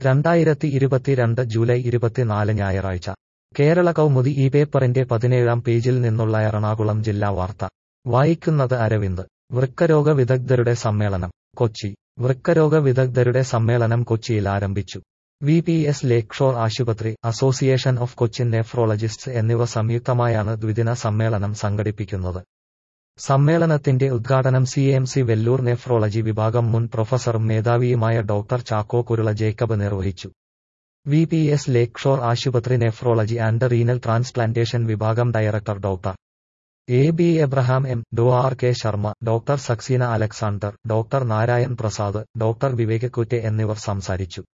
രണ്ടായിരത്തി ഇരുപത്തിരണ്ട് ജൂലൈ ഇരുപത്തിനാല് ഞായറാഴ്ച കേരള കൗമുദി ഈ പേപ്പറിന്റെ പതിനേഴാം പേജിൽ നിന്നുള്ള എറണാകുളം ജില്ലാ വാർത്ത വായിക്കുന്നത് അരവിന്ദ് വൃക്കരോഗ വിദഗ്ധരുടെ സമ്മേളനം കൊച്ചി വൃക്കരോഗ വിദഗ്ധരുടെ സമ്മേളനം കൊച്ചിയിൽ ആരംഭിച്ചു V P S lake shore ആശുപത്രി അസോസിയേഷൻ ഓഫ് കൊച്ചിൻ നെഫ്രോളജിസ്റ്റ്സ് എന്നിവ സംയുക്തമായാണ് ദ്വിദിന സമ്മേളനം സംഘടിപ്പിക്കുന്നത് സമ്മേളനത്തിന്റെ ഉദ്ഘാടനം C M C Vellore nephrology വിഭാഗം മുൻ പ്രൊഫസറും മേധാവിയുമായ ഡോക്ടർ ചാക്കോ കുരുള ജേക്കബ് നിർവഹിച്ചു V P S lake shore ആശുപത്രി നെഫ്രോളജി ആൻഡ് റീനൽ ട്രാൻസ്പ്ലാന്റേഷൻ വിഭാഗം director doctor A B Abraham M ഡോ R K Sharma doctor Saxena Alexander doctor Narayan Prasad doctor Vivek Kutte എന്നിവർ സംസാരിച്ചു